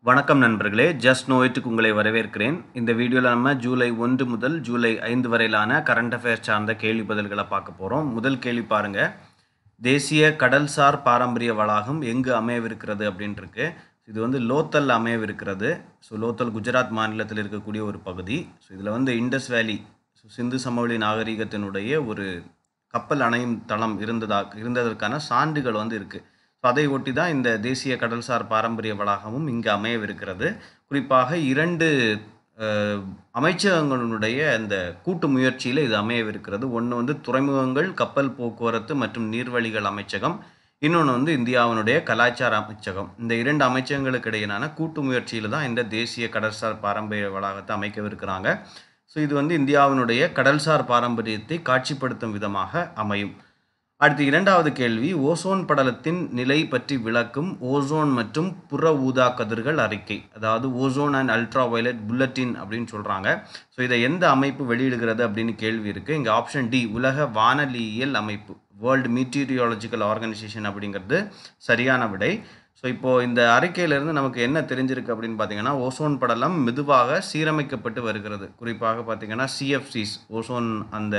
வணக்கம் நண்பர்களே ஜஸ்ட் நோய்ட்டுக்கு உங்களை வரவேற்கிறேன் இந்த வீடியோவில் நம்ம ஜூலை ஒன்று முதல் ஜூலை ஐந்து வரையிலான கரண்ட் அஃபேர்ஸ் சார்ந்த கேள்வி பதில்களை பார்க்க போகிறோம் முதல் கேள்வி பாருங்க தேசிய கடல்சார் பாரம்பரிய வளாகம் எங்கு அமையவிருக்கிறது அப்படின்ட்டு இருக்கு இது வந்து லோத்தல் அமையவிருக்கிறது ஸோ லோத்தல் குஜராத் மாநிலத்தில் இருக்கக்கூடிய ஒரு பகுதி ஸோ இதில் வந்து இண்டஸ் வேலி ஸோ சிந்து சமவெளி நாகரிகத்தினுடைய ஒரு கப்பல் அணையும் தளம் இருந்ததா இருந்ததற்கான சான்றுகள் வந்து இருக்குது ஸோ அதை ஒட்டி தான் இந்த தேசிய கடல்சார் பாரம்பரிய வளாகமும் இங்கு அமையவிருக்கிறது குறிப்பாக இரண்டு அஹ், அமைச்சகங்களுடைய இந்த கூட்டு முயற்சியில் இது அமையவிருக்கிறது ஒன்று வந்து துறைமுகங்கள் கப்பல் போக்குவரத்து மற்றும் நீர்வழிகள் அமைச்சகம் இன்னொன்று வந்து இந்தியாவினுடைய கலாச்சார அமைச்சகம் இந்த இரண்டு அமைச்சகங்களுக்கு இடையிலான கூட்டு முயற்சியில் தான் இந்த தேசிய கடல்சார் பாரம்பரிய வளாகத்தை அமைக்கவிருக்கிறாங்க ஸோ இது வந்து இந்தியாவினுடைய கடல்சார் பாரம்பரியத்தை காட்சிப்படுத்தும் விதமாக அமையும் அடுத்து இரண்டாவது கேள்வி ஓசோன் படலத்தின் நிலை பற்றி விளக்கும் ஓசோன் மற்றும் புற ஊதா கதிர்கள் அறிக்கை அதாவது ozone and ultraviolet bulletin அப்படின்னு சொல்கிறாங்க ஸோ இதை எந்த அமைப்பு வெளியிடுகிறது அப்படின்னு கேள்வி இருக்குது இங்கே ஆப்ஷன் டி உலக வானலியியல் அமைப்பு வேர்ல்டு மீட்டீரியாலஜிக்கல் ஆர்கனைசேஷன் அப்படிங்கிறது சரியான விடை ஸோ இப்போது இந்த அறிக்கையிலிருந்து நமக்கு என்ன தெரிஞ்சிருக்கு அப்படின்னு பார்த்தீங்கன்னா ஓசோன் படலம் மெதுவாக சீரமைக்கப்பட்டு வருகிறது குறிப்பாக பார்த்தீங்கன்னா சிஎஃப்சிஸ் ஓசோன் அந்த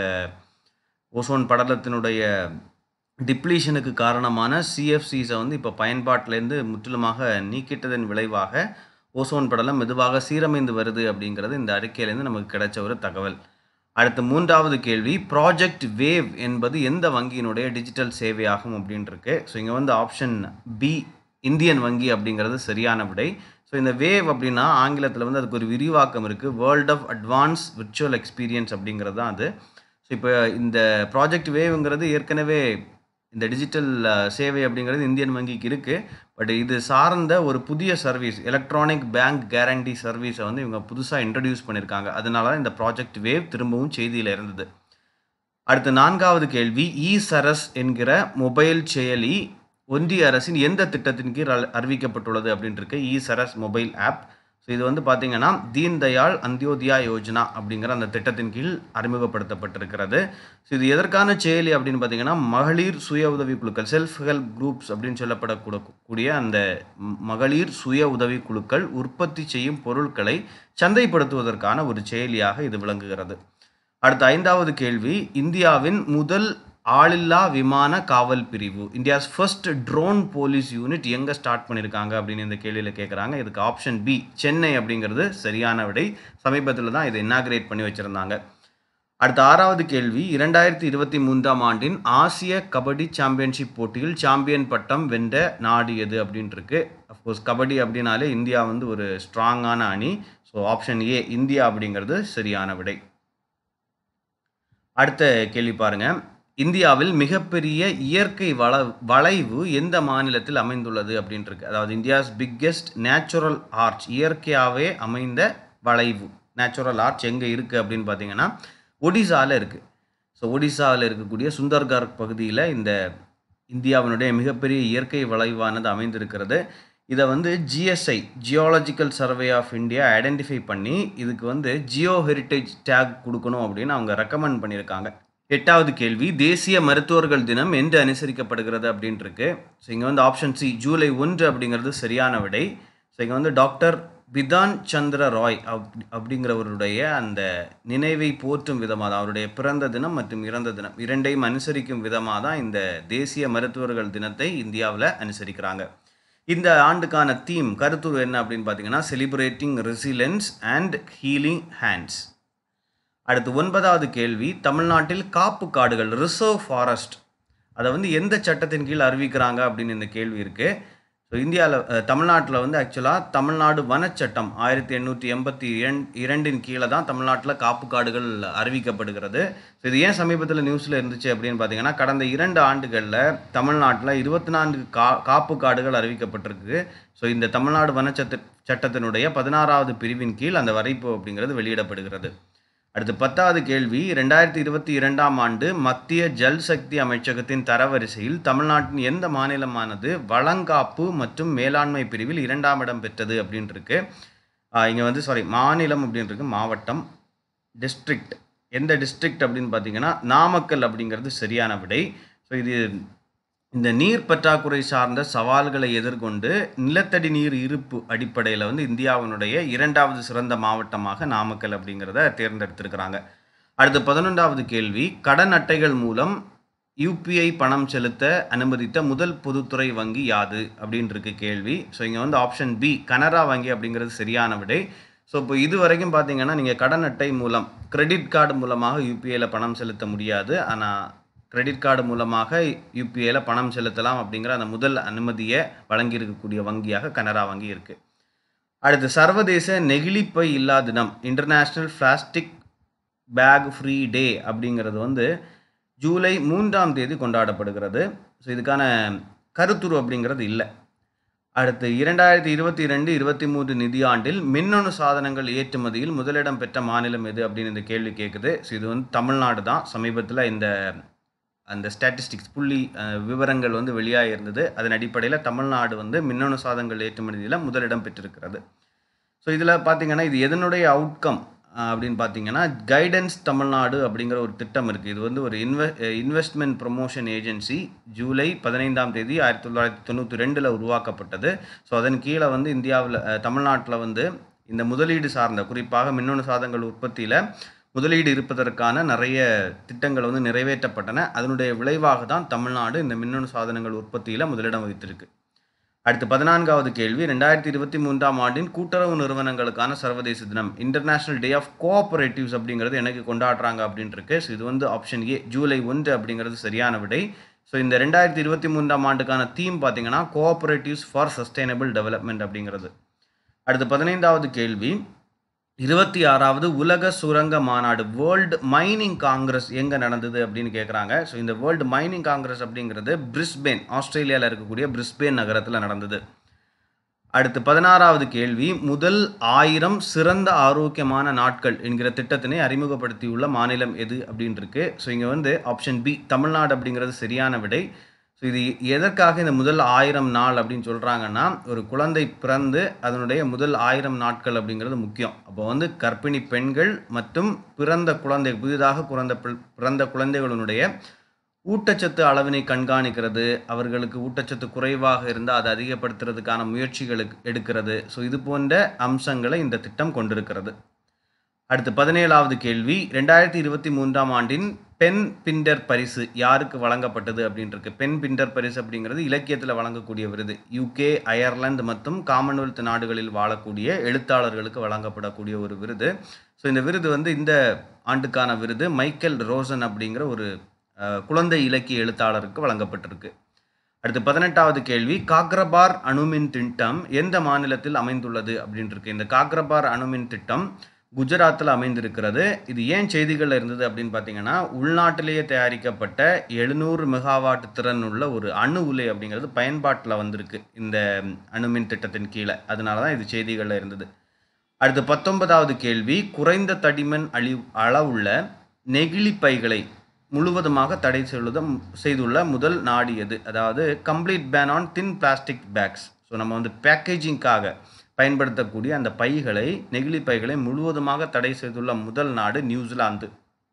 ஓசோன் படலத்தினுடைய டிப்ளீஷனுக்கு காரணமான சிஎஃப்சிஸை வந்து இப்போ பயன்பாட்டிலேருந்து முற்றிலுமாக நீக்கிட்டதன் விளைவாக ஓசோன் படலம் மெதுவாக சீரமைந்து வருது அப்படிங்கிறது இந்த அறிக்கையிலேருந்து நமக்கு கிடைச்ச ஒரு தகவல் அடுத்து மூன்றாவது கேள்வி ப்ராஜெக்ட் வேவ் என்பது எந்த வங்கியினுடைய டிஜிட்டல் சேவையாகும் அப்படின்ட்டு இருக்கு ஸோ இங்கே வந்து ஆப்ஷன் பி இந்தியன் வங்கி அப்படிங்கிறது சரியான விடை ஸோ இந்த வேவ் அப்படின்னா ஆங்கிலத்தில் வந்து அதுக்கு ஒரு விரிவாக்கம் இருக்குது world of advance virtual experience அப்படிங்கிறது தான் அது ஸோ இப்போ இந்த ப்ராஜெக்ட் வேவ்ங்கிறது ஏற்கனவே இந்த டிஜிட்டல் அஹ், சேவை அப்படிங்கிறது இந்தியன் வங்கிக்கு இருக்குது பட் இது சார்ந்த ஒரு புதிய சர்வீஸ் எலக்ட்ரானிக் பேங்க் கேரண்டி சர்வீஸை வந்து இவங்க புதுசாக இன்ட்ரடியூஸ் பண்ணியிருக்காங்க அதனால தான் இந்த ப்ராஜெக்ட் வேவ் திரும்பவும் செய்தியில் இருந்தது அடுத்து நான்காவது கேள்வி இ சரஸ் என்கிற மொபைல் செயலி ஒன்றிய அரசின் எந்த திட்டத்தின் கீழ் அறி- அறிவிக்கப்பட்டுள்ளது அப்படின்ட்டு இருக்கு e Saras mobile app so இது வந்து பார்த்தீங்கன்னா தீன் தயாள் அந்தியோதயா யோஜனா அப்படிங்கிற அந்த திட்டத்தின் கீழ் அறிமுகப்படுத்தப்பட்டிருக்கிறது ஸோ இது எதற்கான செயலி அப்படின்னு பார்த்தீங்கன்னா மகளிர் சுய உதவி குழுக்கள் செல்ஃப் ஹெல்ப் குரூப்ஸ் அப்படின்னு சொல்லப்படக்கூட கூடிய அந்த ம- மகளிர் சுய உதவி குழுக்கள் உற்பத்தி செய்யும் பொருட்களை சந்தைப்படுத்துவதற்கான ஒரு செயலியாக இது விளங்குகிறது அடுத்த ஐந்தாவது கேள்வி இந்தியாவின் முதல் ஆளில்லா விமான காவல் பிரிவு India's first drone police unit எங்கே ஸ்டார்ட் பண்ணியிருக்காங்க அப்படின்னு இந்த கேள்வியில் கேட்குறாங்க இதுக்கு ஆப்ஷன் பி சென்னை அப்படிங்கிறது சரியான விடை சமீபத்தில் தான் இதை இன்னாகிரேட் பண்ணி வச்சுருந்தாங்க அடுத்த ஆறாவது கேள்வி இரண்டாயிரத்தி இருபத்தி மூன்றாம் ஆண்டின் ஆசிய கபடி சாம்பியன்ஷிப் போட்டியில் சாம்பியன் பட்டம் வென்ற நாடு எது அப்படின்ட்டு இருக்கு அஃப்கோர்ஸ் கபடி அப்படின்னாலே இந்தியா வந்து ஒரு ஸ்ட்ராங்கான அணி ஸோ ஆப்ஷன் ஏ இந்தியா அப்படிங்கிறது சரியான விடை அடுத்த கேள்வி பாருங்க இந்தியாவில் மிகப்பெரிய இயற்கை வள வளைவு எந்த மாநிலத்தில் அமைந்துள்ளது அப்படின்ட்டு இருக்கு அதாவது இந்தியாஸ் பிக்கெஸ்ட் நேச்சுரல் ஆர்ச் இயற்கையாகவே அமைந்த வளைவு நேச்சுரல் ஆர்ச் எங்கே இருக்குது அப்படின்னு பார்த்தீங்கன்னா ஒடிசாவில் இருக்குது ஸோ ஒடிசாவில் இருக்கக்கூடிய சுந்தர்கர் பகுதியில் இந்த இந்தியாவினுடைய மிகப்பெரிய இயற்கை வளைவானது அமைந்திருக்கிறது இதை வந்து GSI geological survey of India identify பண்ணி இதுக்கு வந்து ஜியோ ஹெரிட்டேஜ் டேக் கொடுக்கணும் அப்படின்னு அவங்க ரெக்கமெண்ட் பண்ணியிருக்காங்க எட்டாவது கேள்வி தேசிய மருத்துவர்கள் தினம் என்று அனுசரிக்கப்படுகிறது அப்படின்ட்டு இருக்கு ஸோ இங்கே வந்து ஆப்ஷன் சி ஜூலை ஒன்று அப்படிங்கிறது சரியான விடை ஸோ இங்கே வந்து டாக்டர் பிதான் சந்திர ராய் அப் அப்படிங்கிறவருடைய அந்த நினைவை போற்றும் விதமாக தான் அவருடைய பிறந்த தினம் மற்றும் இறந்த தினம் இரண்டையும் அனுசரிக்கும் விதமாக தான் இந்த தேசிய மருத்துவர்கள் தினத்தை இந்தியாவில் அனுசரிக்கிறாங்க இந்த ஆண்டுக்கான தீம் கருத்துரு என்ன அப்படின்னு பார்த்தீங்கன்னா celebrating resilience and healing hands அடுத்து ஒன்பதாவது கேள்வி தமிழ்நாட்டில் காப்பு காடுகள் ரிசர்வ் ஃபாரஸ்ட் அதை வந்து எந்த சட்டத்தின் கீழ் அறிவிக்கிறாங்க அப்படின்னு இந்த கேள்வி இருக்குது ஸோ இந்தியாவில் தமிழ்நாட்டில் வந்து ஆக்சுவலாக தமிழ்நாடு வனச்சட்டம் ஆயிரத்தி எண்ணூற்றி எண்பத்தி இரண்டின் கீழே தான் தமிழ்நாட்டில் காப்பு காடுகள் அறிவிக்கப்படுகிறது ஸோ இது ஏன் சமீபத்தில் நியூஸில் இருந்துச்சு அப்படின்னு பார்த்தீங்கன்னா கடந்த இரண்டு ஆண்டுகளில் தமிழ்நாட்டில் இருபத்தி நான்கு கா காப்பு காடுகள் அறிவிக்கப்பட்டிருக்கு ஸோ இந்த தமிழ்நாடு வனச்சட்ட சட்டத்தினுடைய பதினாறாவது பிரிவின் கீழ் அந்த வரைப்பு அப்படிங்கிறது வெளியிடப்படுகிறது அடுத்து பத்தாவது கேள்வி ரெண்டாயிரத்தி இருபத்தி இரண்டாம் ஆண்டு மத்திய ஜல் சக்தி அமைச்சகத்தின் தரவரிசையில் தமிழ்நாட்டின் எந்த மாநிலமானது வளங்காப்பு மற்றும் மேலாண்மை பிரிவில் இரண்டாம் இடம் பெற்றது அப்படின்ட்டு இருக்கு இங்கே வந்து சாரி மாநிலம் அப்படின்னு இருக்கு மாவட்டம் டிஸ்ட்ரிக்ட் எந்த டிஸ்ட்ரிக்ட் அப்படின்னு பார்த்தீங்கன்னா நாமக்கல் அப்படிங்கிறது சரியான விடை ஸோ இது இந்த நீர் பற்றாக்குறை சார்ந்த சவால்களை எதிர்கொண்டு நிலத்தடி நீர் இருப்பு அடிப்படையில் வந்து இந்தியாவினுடைய இரண்டாவது சிறந்த மாவட்டமாக நாமக்கல் அப்படிங்கிறத தேர்ந்தெடுத்திருக்கிறாங்க அடுத்து பதினொன்றாவது கேள்வி கடன் அட்டைகள் மூலம் யூபிஐ பணம் செலுத்த அனுமதித்த முதல் பொதுத்துறை வங்கி யாது அப்படின்னு இருக்கு கேள்வி ஸோ இங்கே வந்து ஆப்ஷன் பி கனரா வங்கி அப்படிங்கிறது சரியான விடை ஸோ இப்போ இது வரைக்கும் பார்த்தீங்கன்னா நீங்கள் கடன் அட்டை மூலம் கிரெடிட் கார்டு மூலமாக யூபிஐயில் பணம் செலுத்த முடியாது ஆனால் கிரெடிட் கார்டு மூலமாக யூபிஐயில் பணம் செலுத்தலாம் அப்படிங்கிற அந்த முதல் அனுமதியை வழங்கியிருக்கக்கூடிய வங்கியாக கனரா வங்கி இருக்குது அடுத்து சர்வதேச நெகிழிப்பை இல்லா தினம் international plastic bag free day அப்படிங்கிறது வந்து ஜூலை மூன்றாம் தேதி கொண்டாடப்படுகிறது ஸோ இதுக்கான கருத்துரு அப்படிங்கிறது இல்லை அடுத்து இரண்டாயிரத்தி இருபத்தி ரெண்டு இருபத்தி மூன்று நிதியாண்டில் மின்னணு சாதனங்கள் ஏற்றுமதியில் முதலிடம் பெற்ற மாநிலம் எது அப்படின்னு இந்த கேள்வி கேட்குது ஸோ இது வந்து தமிழ்நாடு தான் சமீபத்தில் இந்த அந்த ஸ்டாட்டிஸ்டிக்ஸ் புள்ளி அஹ், விவரங்கள் வந்து வெளியாக இருந்தது அதன் அடிப்படையில் தமிழ்நாடு வந்து மின்னணு சாதனங்கள் ஏற்றுமதியில் முதலிடம் பெற்றிருக்கிறது ஸோ இதில் பார்த்தீங்கன்னா இது எதனுடைய அவுட்கம் அப்படின்னு பார்த்தீங்கன்னா கைடன்ஸ் தமிழ்நாடு அப்படிங்கிற ஒரு திட்டம் இருக்குது இது வந்து ஒரு இன்வெ இன்வெஸ்ட்மெண்ட் ப்ரொமோஷன் ஏஜென்சி ஜூலை பதினைந்தாம் தேதி ஆயிரத்தி தொள்ளாயிரத்தி தொண்ணூற்றி ரெண்டில் உருவாக்கப்பட்டது ஸோ அதன் கீழே வந்து இந்தியாவில் தமிழ்நாட்டில் வந்து இந்த முதலீடு சார்ந்த குறிப்பாக மின்னணு சாதனங்கள் உற்பத்தியில் முதலீடு இருப்பதற்கான நிறைய திட்டங்கள் வந்து நிறைவேற்றப்பட்டன அதனுடைய விளைவாக தான் தமிழ்நாடு இந்த மின்னணு சாதனங்கள் உற்பத்தியில் முதலிடம் வகித்திருக்கு அடுத்து பதினான்காவது கேள்வி ரெண்டாயிரத்தி இருபத்தி மூன்றாம் ஆண்டின் கூட்டுறவு நிறுவனங்களுக்கான சர்வதேச தினம் இன்டர்நேஷனல் டே ஆஃப் கோஆபரேட்டிவ்ஸ் அப்படிங்கிறது எனக்கு கொண்டாடுறாங்க அப்படின்னு இருக்கு ஸோ இது வந்து ஆப்ஷன் ஏ ஜூலை ஒன்று அப்படிங்கிறது சரியான விடை ஸோ இந்த ரெண்டாயிரத்தி இருபத்தி மூன்றாம் ஆண்டுக்கான தீம் பார்த்தீங்கன்னா கோஆபரேட்டிவ்ஸ் ஃபார் சஸ்டைனபிள் டெவலப்மெண்ட் அப்படிங்கிறது அடுத்து பதினைந்தாவது கேள்வி இருபத்தி ஆறாவது உலக சுரங்க மாநாடு வேர்ல்டு மைனிங் காங்கிரஸ் எங்கே நடந்தது அப்படின்னு கேட்குறாங்க ஸோ இந்த வேர்ல்டு மைனிங் காங்கிரஸ் அப்படிங்கிறது பிரிஸ்பேன் ஆஸ்திரேலியாவில் இருக்கக்கூடிய பிரிஸ்பேன் நகரத்தில் நடந்தது அடுத்து பதினாறாவது கேள்வி முதல் ஆயிரம் சிறந்த ஆரோக்கியமான நாட்கள் என்கிற திட்டத்தினை அறிமுகப்படுத்தியுள்ள மாநிலம் எது அப்படின்னு இருக்கு ஸோ இங்கே வந்து ஆப்ஷன் பி தமிழ்நாடு அப்படிங்கிறது சரியான விடை ஸோ இது எதற்காக இந்த முதல் ஆயிரம் நாள் அப்படின்னு சொல்கிறாங்கன்னா ஒரு குழந்தை பிறந்து அதனுடைய முதல் ஆயிரம் நாட்கள் அப்படிங்கிறது முக்கியம் அப்போ வந்து கர்ப்பிணி பெண்கள் மற்றும் பிறந்த குழந்தை புதிதாக குறந்த பிள்- பிறந்த குழந்தைகளுடைய ஊட்டச்சத்து அளவினை கண்காணிக்கிறது அவர்களுக்கு ஊட்டச்சத்து குறைவாக இருந்தால் அதை அதிகப்படுத்துறதுக்கான முயற்சிகளுக்கு எடுக்கிறது ஸோ இது போன்ற அம்சங்களை இந்த திட்டம் கொண்டிருக்கிறது அடுத்து பதினேழாவது கேள்வி ரெண்டாயிரத்தி இருபத்தி மூன்றாம் ஆண்டின் பென் பிண்டர் பரிசு யாருக்கு வழங்கப்பட்டது அப்படின்னு இருக்கு பென் பிண்டர் பரிசு அப்படிங்கிறது இலக்கியத்தில் வழங்கக்கூடிய விருது யூகே அயர்லாந்து மற்றும் காமன்வெல்த் நாடுகளில் வாழக்கூடிய எழுத்தாளர்களுக்கு வழங்கப்படக்கூடிய ஒரு விருது ஸோ இந்த விருது வந்து இந்த ஆண்டுக்கான விருது மைக்கேல் ரோசன் அப்படிங்கிற ஒரு அஹ், குழந்தை இலக்கிய எழுத்தாளருக்கு வழங்கப்பட்டிருக்கு அடுத்து பதினெட்டாவது கேள்வி காக்ரபார் அணுமின் திட்டம் எந்த மாநிலத்தில் அமைந்துள்ளது அப்படின்னு இருக்கு இந்த காக்ரபார் அணுமின் திட்டம் குஜராத்தில் அமைந்திருக்கிறது இது ஏன் செய்திகளில் இருந்தது அப்படின்னு பார்த்தீங்கன்னா உள்நாட்டிலேயே தயாரிக்கப்பட்ட எழுநூறு மெகாவாட் திறன் உள்ள ஒரு அணு உலை அப்படிங்கிறது பயன்பாட்டில் வந்திருக்கு இந்த அணுமின் திட்டத்தின் கீழே அதனால தான் இது செய்திகளில் இருந்தது அடுத்து பத்தொன்பதாவது கேள்வி குறைந்த தடிமன் அழி அளவுள்ள நெகிழி பைகளை முழுவதுமாக தடை செய்துள்ள செய்துள்ள முதல் நாடு எது அதாவது complete ban on thin plastic bags so நம்ம வந்து பேக்கேஜிங்காக பயன்படுத்தக்கூடிய அந்த பைகளை நெகிழி பைகளை முழுவதுமாக தடை செய்துள்ள முதல் நாடு நியூசிலாந்து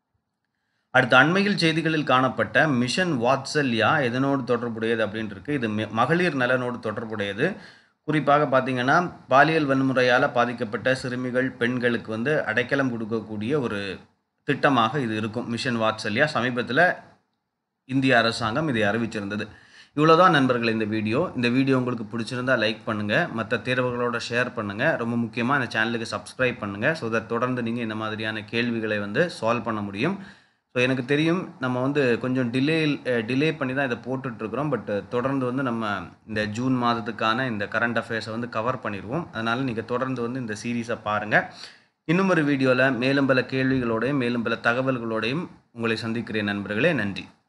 அடுத்து அண்மையில் செய்திகளில் காணப்பட்ட மிஷன் வாத்சல்யா எதனோடு தொடர்புடையது அப்படின்னு இருக்கு இது மி- மகளிர் நலனோடு தொடர்புடையது குறிப்பாக பார்த்தீங்கன்னா பாலியல் வன்முறையால் பாதிக்கப்பட்ட சிறுமிகள் பெண்களுக்கு வந்து அடைக்கலம் கொடுக்கக்கூடிய ஒரு திட்டமாக இது இருக்கும் மிஷன் வாத்சல்யா சமீபத்தில் இந்திய அரசாங்கம் இதை அறிவிச்சிருந்தது இவ்வளோதான் நண்பர்கள் இந்த வீடியோ இந்த வீடியோ உங்களுக்கு பிடிச்சிருந்தா லைக் பண்ணுங்கள் மற்ற தேர்வுகளோட ஷேர் பண்ணுங்கள் ரொம்ப முக்கியமாக இந்த சேனலுக்கு சப்ஸ்கிரைப் பண்ணுங்கள் ஸோ தட் தொடர்ந்து நீங்கள் இந்த மாதிரியான கேள்விகளை வந்து சால்வ் பண்ண முடியும் ஸோ எனக்கு தெரியும் நம்ம வந்து கொஞ்சம் டிலே டிலே பண்ணி தான் இதை போட்டுட்ருக்குறோம் பட் தொடர்ந்து வந்து நம்ம இந்த ஜூன் மாதத்துக்கான இந்த கரண்ட் அஃபேர்ஸை வந்து கவர் பண்ணிடுவோம் அதனால் நீங்கள் தொடர்ந்து வந்து இந்த சீரீஸை பாருங்கள் இன்னும் ஒரு வீடியோவில் மேலும் பல கேள்விகளோடையும் மேலும் பல தகவல்களோடையும் உங்களை சந்திக்கிறேன் நண்பர்களே நன்றி